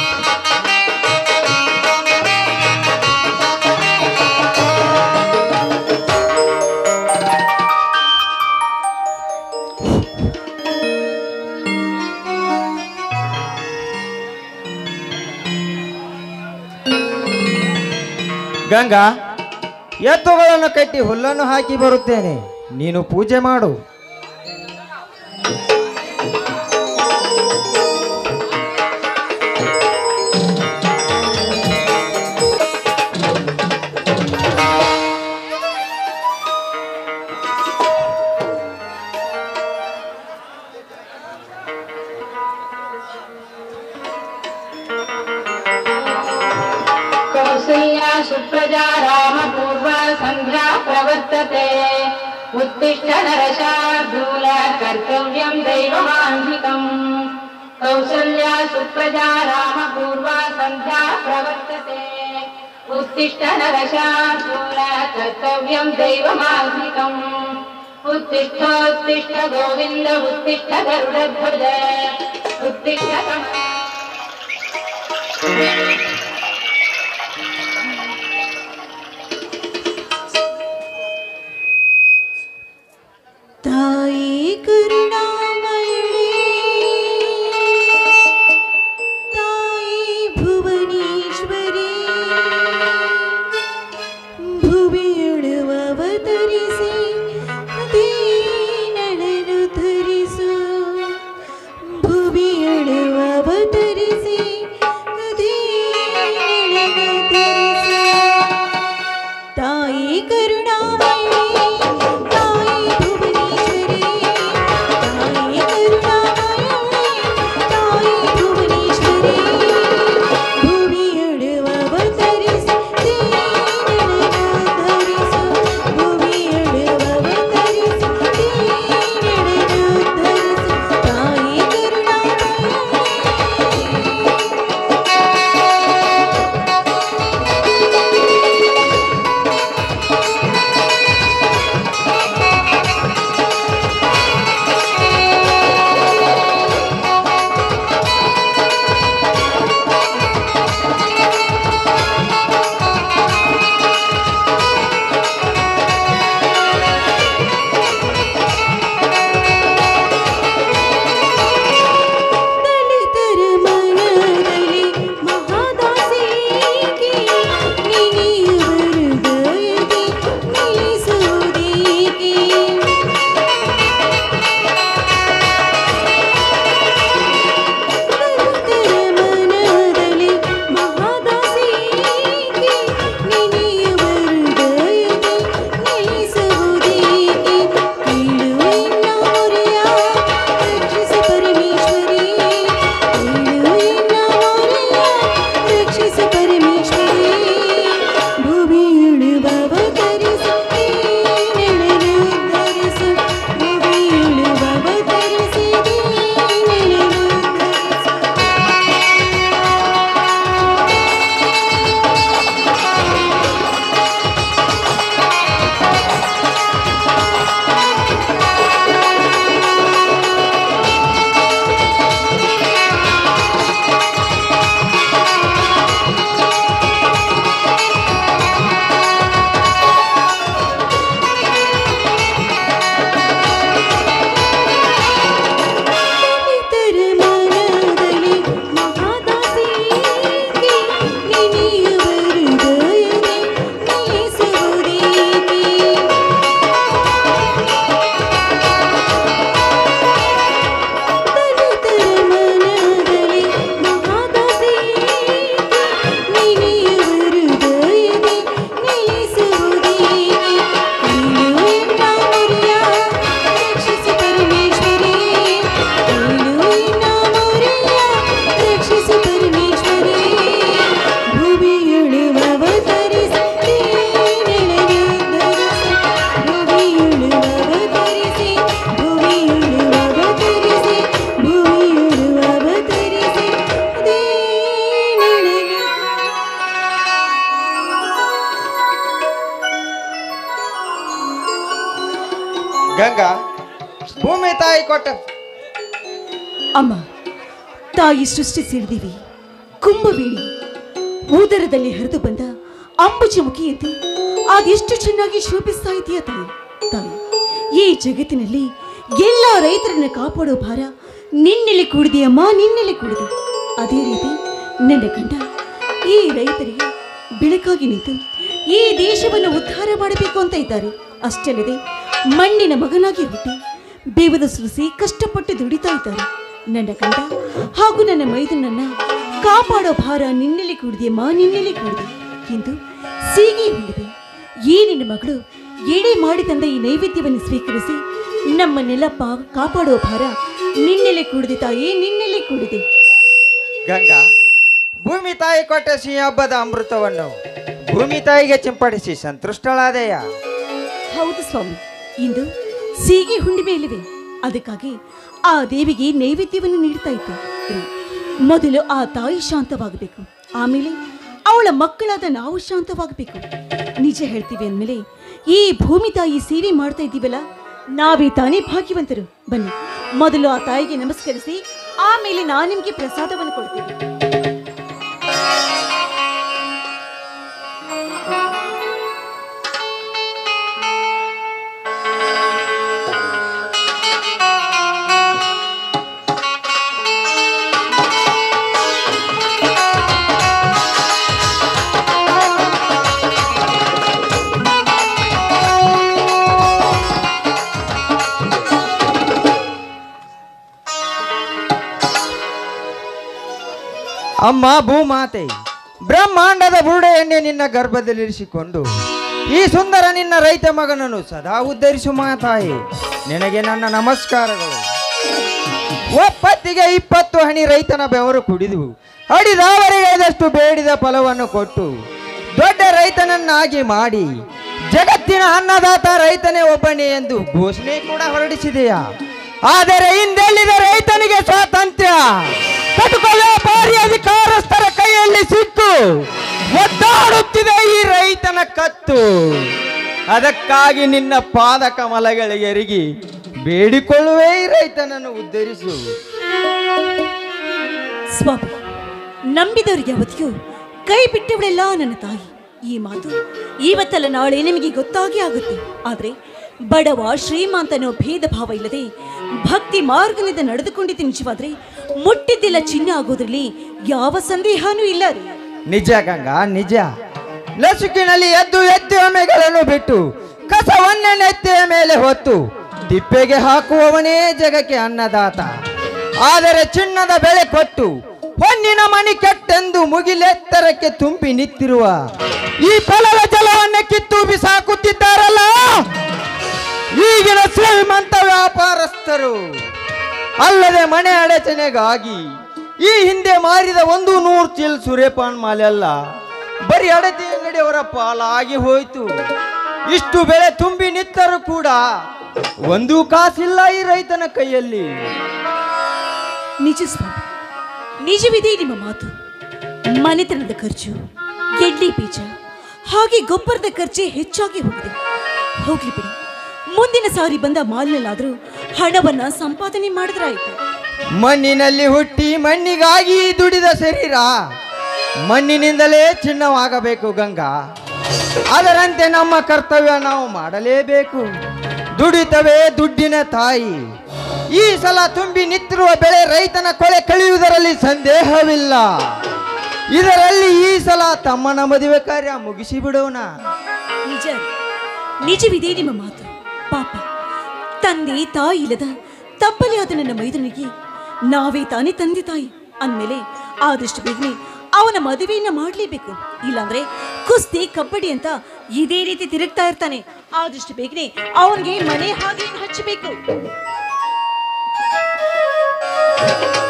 ಗಂಗಾ ಎತ್ತುಗಳನ್ನು ಕಟ್ಟಿ ಹುಲ್ಲನ್ನು ಹಾಕಿ ಬರುತ್ತೇನೆ ನೀನು ಪೂಜೆ ಮಾಡು कौसल्या सुप्रजा रामपूर्वा सन्ध्या प्रवर्तते उत्तिष्ठ नरशार्दूल कर्तव्यं दैवमान्धिकम् कौसल्या सुप्रजा रामपूर्वा सन्ध्या प्रवर्तते उत्तिष्ठ नरशार्दूल कर्तव्यं दैवमान्धिकम् उत्तिष्ठोत्तिष्ठ गोविन्द उत्तिष्ठ गरुडध्वज उत्तिष्ठ कमला ತಾಯಿ ಕರುಣಾಮಯಿ ತಾಯಿ ಭುವನೇಶ್ವರಿ ಭುವಿಯಳುವವತರಿಸಿ ದೀನಳನು ಧರಿಸು ಭುವಿಯಳುವವತರಿಸಿ ದೀನಳನು ಧರಿಸು ತಾಯಿ ಕರುಣಾಮಯಿ ತಾಯಿ ಭುವನೇಶ್ವರಿ ತಾಯಿ ಕರುಣಾಮಯಿ ತಾಯಿ ಭುವನೇಶ್ವರಿ ಭುವಿಯಳುವವತರಿಸಿ ದೀನಳನು ಧರಿಸು ಭುವಿಯಳುವವತರಿಸಿ ದೀನಳನು ಧರಿಸು ತಾಯಿ ಕರುಣಾಮಯಿ ದಲಿತರ ಮನದಲ್ಲಿ ಮಹಾದಾಸಿಗೆ ನಿನಿಯವರು ದಯದಿ ನಿಲ್ಲಿಸುವುದೇಕೆ ದಲಿತರ ಮನದಲ್ಲಿ ಮಹಾದಾಸಿಗೆ ನಿನಿಯವರು ದಯದಿ ನಿಲ್ಲಿಸುವುದೇಕೆ ಕೀಳುವಿನ ಮೊರೆಯ ರಕ್ಷಿಸಿ ಪರಮೇಶ್ವರಿ ಕೀಳುವಿನ ಮೊರೆಯ ರಕ್ಷಿಸಿ ಪರಮೇಶ್ವರಿ ಭುವಿಯುಳುವವತರಿಸಿ ದೀನಳನು ಧರಿಸು ಭುವಿಯುಳುವವತರಿಸಿ ದೀನಳನು ಧರಿಸು ದಲಿತರ ಮನದಲ್ಲಿ ಮಹಾದಾಸಿಗೆ ನಿನಿಯವರು ದಯದಿ ನಿಲ್ಲಿಸುವುದೇಕೆ ದಲಿತರ ಮನದಲ್ಲಿ ಮಹಾದಾಸಿಗೆ ನಿನಿಯವರು ದಯದಿ ನಿಲ್ಲಿಸುವುದೇಕೆ ಕೀಳುವಿನ ಮೊರೆಯ ರಕ್ಷಿಸಿ ಪರಮೇಶ್ವರಿ ಕೀಳುವಿನ ಮೊರೆಯ ರಕ್ಷಿಸಿ ಪರಮೇಶ್ವರಿ ಭುವಿಯುಳುವವತರಿಸಿ ದೀನಳನು ಧರಿಸಿ ಭುವಿಯುಳುವವತರಿಸಿ ಭುವಿಯುಳುವವತರಿಸಿ ಭುವಿಯುಳುವವತರಿಸಿ ದೀನಳನು ಗಂಗಾ ಭೂಮಿ ತಾಯಿ ಕೊಟ್ಟ ಅಮ್ಮ ತಾಯಿ ಸೃಷ್ಟಿಸಿರ್ದಿವಿ ಕುಂಭವೇಣಿ ಉದರದಲ್ಲಿ ಹರಿದು ಬಂದ ಅಂಬುಜ ಮುಖಿಯಂತೆ ಅದೆಷ್ಟು ಚೆನ್ನಾಗಿ ಶೋಭಿಸ್ತಾ ಇದೆಯಾ ತಾಯಿ ತಾಯಿ ಈ ಜಗತ್ತಿನಲ್ಲಿ ಎಲ್ಲ ರೈತರನ್ನ ಕಾಪಾಡೋ ಭಾರ ನಿನ್ನೆಲೆ ಕೂಡಿದೆಯಮ್ಮ ನಿನ್ನೆಲೆ ಕೂಡಿದೆ ಅದೇ ರೀತಿ ನನ್ನ ಗಂಡ ಈ ರೈತರಿಗೆ ಬೆಳಕಾಗಿ ನಿಂತು ಈ ದೇಶವನ್ನು ಉದ್ಧಾರ ಮಾಡಬೇಕು ಅಂತ ಇದ್ದಾರೆ ಅಷ್ಟೇ ಅಲ್ಲದೆ ಮಣ್ಣಿನ ಮಗನಾಗಿ ಹುಟ್ಟಿ ಬೇವದ ಸುರಿಸಿ ಕಷ್ಟಪಟ್ಟು ದುಡಿತಾ ಇದ್ದಾರೆ ನನ್ನ ಗಂಡ ಹಾಗೂ ನನ್ನ ಮೈದನನ್ನ ಕಾಪಾಡೋ ಭಾರ ನಿನ್ನೆಲೆ ಕೂಡಿದೆಯಮ್ಮ ನಿನ್ನೆಲೆ ಕೂಡಿದೆ ಎಂದು ಸೀಗೆ ಹುಣ್ಣಿವೆ ಈ ನಿನ್ನ ಮಗಳು ಎಡೆ ಮಾಡಿ ತಂದ ಈ ನೈವೇದ್ಯವನ್ನು ಸ್ವೀಕರಿಸಿ ನಮ್ಮನ್ನೆಲ್ಲ ಪಾ ಕಾಪಾಡೋ ಭಾರ ನಿನ್ನೆಲೆ ಕೂಡಿದೆ ತಾಯಿ ನಿನ್ನೆಲೆ ಕೂಡಿದೆ ಗಂಗಾ ಭೂಮಿ ತಾಯಿ ಕೊಟ್ಟ ಸಿಹಿ ಹಬ್ಬದ ಅಮೃತವನ್ನು ಭೂಮಿ ತಾಯಿಗೆ ಚಿಂಪಡಿಸಿ ಸಂತುಷ್ಟಳಾದೆಯ ಹೌದು ಸ್ವಾಮಿ ಇಂದು ಸೀಗೆ ಹುಣ್ಣಿಮೆಯಲ್ಲಿವೆ ಅದಕ್ಕಾಗಿ ಆ ದೇವಿಗೆ ನೈವೇದ್ಯವನ್ನು ನೀಡ್ತಾ ಇದ್ದೆ ಇರು. ಮೊದಲು ಆ ತಾಯಿ ಶಾಂತವಾಗಬೇಕು ಆಮೇಲೆ ಅವಳ ಮಕ್ಕಳಾದ ನಾವು ಶಾಂತವಾಗಬೇಕು ನಿಜ ಹೇಳ್ತೀವಿ ಅಂದಮೇಲೆ ಈ ಭೂಮಿ ತಾಯಿ ಸೇವೆ ಮಾಡ್ತಾ ಇದ್ದೀವಲ್ಲ ನಾವೇ ತಾನೇ ಭಾಗ್ಯವಂತರು ಬನ್ನಿ ಮೊದಲು ಆ ತಾಯಿಗೆ ನಮಸ್ಕರಿಸಿ ಆಮೇಲೆ ನಾನು ನಿಮಗೆ ಪ್ರಸಾದವನ್ನು ಕೊಡ್ತೀನಿ ಅಮ್ಮ ಭೂಮಾತೆ ಬ್ರಹ್ಮಾಂಡದ ಬುರುಡೆಯನ್ನೇ ನಿನ್ನ ಗರ್ಭದಲ್ಲಿರಿಸಿಕೊಂಡು ಈ ಸುಂದರ ನಿನ್ನ ರೈತ ಮಗನನ್ನು ಸದಾ ಉದ್ಧರಿಸು ಮಾತಾಯಿ ನಿನಗೆ ನನ್ನ ನಮಸ್ಕಾರಗಳು ಒಪ್ಪತ್ತಿಗೆ ಇಪ್ಪತ್ತು ಹನಿ ರೈತನ ಬೆವರು ಕುಡಿದು ಅಡಿದವರಿಗದಷ್ಟು ಬೇಡಿದ ಫಲವನ್ನು ಕೊಟ್ಟು ದೊಡ್ಡ ರೈತನನ್ನಾಗಿ ಮಾಡಿ ಜಗತ್ತಿನ ಅನ್ನದಾತ ರೈತನೇ ಒಬ್ಬನೇ ಎಂದು ಘೋಷಣೆ ಕೂಡ ಹೊರಡಿಸಿದೆಯಾ ಆದರೆ ಹಿಂದೆಲ್ಲಿದ ರೈತನಿಗೆ ಸ್ವಾತಂತ್ರ್ಯ ಕಟುಕ ವ್ಯಾಪಾರಿ ಅಧಿಕಾರಸ್ಥರ ಕೈಯಲ್ಲಿ ಸಿಕ್ಕು ಒದ್ದಾಡುತ್ತಿದೆ ಈ ರೈತನ ಕತ್ತು ಅದಕ್ಕಾಗಿ ನಿನ್ನ ಪಾದ ಕಮಲಗಳಿಗೆ ಎರಗಿ ಬೇಡಿಕೊಳ್ಳುವೆ ಈ ರೈತನನ್ನು ಉದ್ಧರಿಸು ಸ್ವಾಮಿ ನಂಬಿದವರಿಗೆ ಯಾವತ್ತಿಗೂ ಕೈ ಬಿಟ್ಟವಳೆಲ್ಲ ನನ್ನ ತಾಯಿ ಈ ಮಾತು ಇವತ್ತಲ್ಲ ನಾಳೆ ನಿಮಗೆ ಗೊತ್ತಾಗಿ ಆಗುತ್ತೆ ಆದ್ರೆ ಬಡವ ಶ್ರೀಮಂತನೋ ಭೇದ ಭಾವ ಇಲ್ಲದೆ ಭಕ್ತಿ ಮಾರ್ಗದಿಂದ ನಡೆದುಕೊಂಡಿದ್ದು ನಿಜವಾದ್ರೆ ಮುಟ್ಟಿದ್ದೆಲ್ಲ ಚಿನ್ನ ಆಗೋದ್ರಲ್ಲಿ ಯಾವ ಸಂದೇಹನೂ ಇಲ್ಲ ರೀ ನಿಜ ಗಂಗಾ ನಿಜ ಲಸುಕಿನಲ್ಲಿ ಎದ್ದು ಎದ್ದು ಎಮ್ಮೆಗಳನ್ನು ಬಿಟ್ಟು ಕಸವನ್ನೇ ನೆತ್ತಿಯ ಮೇಲೆ ಹೊತ್ತು ತಿಪ್ಪೆಗೆ ಹಾಕುವವನೇ ಜಗಕ್ಕೆ ಅನ್ನದಾತ ಆದರೆ ಚಿನ್ನದ ಬೆಳೆ ಕೊಟ್ಟು ಹೊನ್ನಿನ ಮಣಿ ಕೆಟ್ಟೆಂದು ಮುಗಿಲೆತ್ತರಕ್ಕೆ ತುಂಬಿ ನಿಂತಿರುವ ಈ ಫಲದ ಜಲವನ್ನೇ ಕಿತ್ತು ಬಿಸಾಕುತ್ತಿದ್ದಾರಲ್ಲ ಈಗಿನ ಶ್ರೀಮಂತ ವ್ಯಾಪಾರಸ್ಥರು ಅಲ್ಲದೆ ಮನೆ ಅಡಚಣೆಗಾಗಿ ಈ ಹಿಂದೆ ಮಾರಿದ ಒಂದು ನೂರು ಚೀಲ್ ಸೂರ್ಯಪಾನ್ ಮಾಲೆ ಅಲ್ಲ ಬರೀ ಅಡತಿ ಅಂಗಡಿಯವರ ಪಾಲಾಗಿ ಹೋಯ್ತು ಇಷ್ಟು ಬೆಳೆ ತುಂಬಿ ನಿತ್ತರೂ ಕೂಡ ಒಂದು ಕಾಸಿಲ್ಲ ಈ ರೈತನ ಕೈಯಲ್ಲಿ ನಿಜ ಸ್ವಾಮಿ ನಿಜವಿದೆ ನಿಮ್ಮ ಮಾತು ಮನೆತನದ ಖರ್ಚು ಎಡ್ಲಿ ಬೀಜ ಹಾಗೆ ಗೊಬ್ಬರದ ಖರ್ಚೆ ಹೆಚ್ಚಾಗಿ ಹೋಗಿದೆ ಹೋಗ್ಲಿ ಬಿಡಿ ಮುಂದಿನ ಸಾರಿ ಬಂದ ಮಾಲಿನಲ್ಲಾದ್ರೂ ಹಣವನ್ನ ಸಂಪಾದನೆ ಮಾಡಿದ್ರಾಯ್ತು ಮಣ್ಣಿನಲ್ಲಿ ಹುಟ್ಟಿ ಮಣ್ಣಿಗಾಗಿ ದುಡಿದ ಶರೀರ ಮಣ್ಣಿನಿಂದಲೇ ಚಿನ್ನವಾಗಬೇಕು ಗಂಗಾ ಅದರಂತೆ ನಮ್ಮ ಕರ್ತವ್ಯ ನಾವು ಮಾಡಲೇಬೇಕು ದುಡಿತವೇ ದುಡ್ಡಿನ ತಾಯಿ ಈ ಸಲ ತುಂಬಿ ನಿಂತಿರುವ ಬೆಳೆ ರೈತನ ಕೊಳೆ ಕಳೆಯುವುದರಲ್ಲಿ ಸಂದೇಹವಿಲ್ಲ ಇದರಲ್ಲಿ ಈ ಸಲ ತಮ್ಮನ ಮದುವೆ ಕಾರ್ಯ ಮುಗಿಸಿ ಬಿಡೋಣ ನಿಜ ನಿಜವಿದೆ ನಿಮ್ಮ ಮಾತು ಪಾಪ ತಂದೆ ತಾಯಿ ಇಲ್ಲದ ತಪ್ಪಲಿ ಆದ ನನ್ನ ಮೈದನಿಗೆ ನಾವೇ ತಾನೇ ತಂದೆ ತಾಯಿ ಅಂದಮೇಲೆ ಆದಷ್ಟು ಬೇಗನೆ ಅವನ ಮದುವೆಯನ್ನ ಮಾಡಲೇಬೇಕು ಇಲ್ಲಾಂದ್ರೆ ಕುಸ್ತಿ ಕಬಡ್ಡಿ ಅಂತ ಇದೇ ರೀತಿ ತಿರುಗ್ತಾ ಇರ್ತಾನೆ ಆದಷ್ಟು ಬೇಗನೆ ಅವನಿಗೆ ಮನೆ ಹಾಗೆ ಹಚ್ಚಬೇಕು